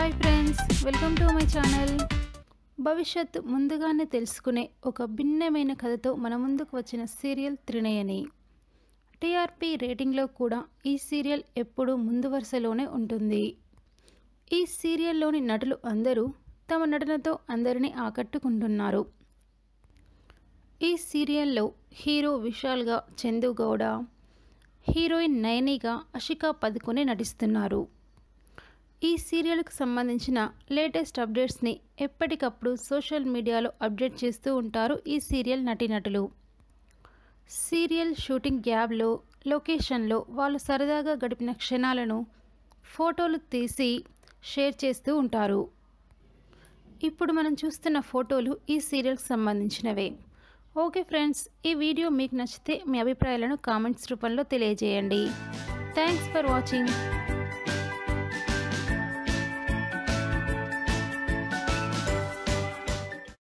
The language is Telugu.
hi friends welcome to my channel భవిష్యత్ ముందుగానే తెలుసుకునే ఒక భిన్నమైన కథతో మన ముందుకు వచ్చిన సీరియల్ త్రినయని టీఆర్పీ రేటింగ్లో కూడా ఈ సీరియల్ ఎప్పుడూ ముందు వరుసలోనే ఉంటుంది ఈ సీరియల్లోని నటులు అందరూ తమ నటనతో అందరినీ ఆకట్టుకుంటున్నారు ఈ సీరియల్లో హీరో విశాల్గా చందు గౌడ హీరోయిన్ నయనిగా అషికా పదుకొని నటిస్తున్నారు ఈ సీరియల్కు సంబంధించిన లేటెస్ట్ అప్డేట్స్ని ఎప్పటికప్పుడు సోషల్ మీడియాలో అప్డేట్ చేస్తూ ఉంటారు ఈ సీరియల్ నటీనటులు సీరియల్ షూటింగ్ గ్యాబ్లో లొకేషన్లో వాళ్ళు సరదాగా గడిపిన క్షణాలను ఫోటోలు తీసి షేర్ చేస్తూ ఉంటారు ఇప్పుడు మనం చూస్తున్న ఫోటోలు ఈ సీరియల్కి సంబంధించినవే ఓకే ఫ్రెండ్స్ ఈ వీడియో మీకు నచ్చితే మీ అభిప్రాయాలను కామెంట్స్ రూపంలో తెలియజేయండి థ్యాంక్స్ ఫర్ వాచింగ్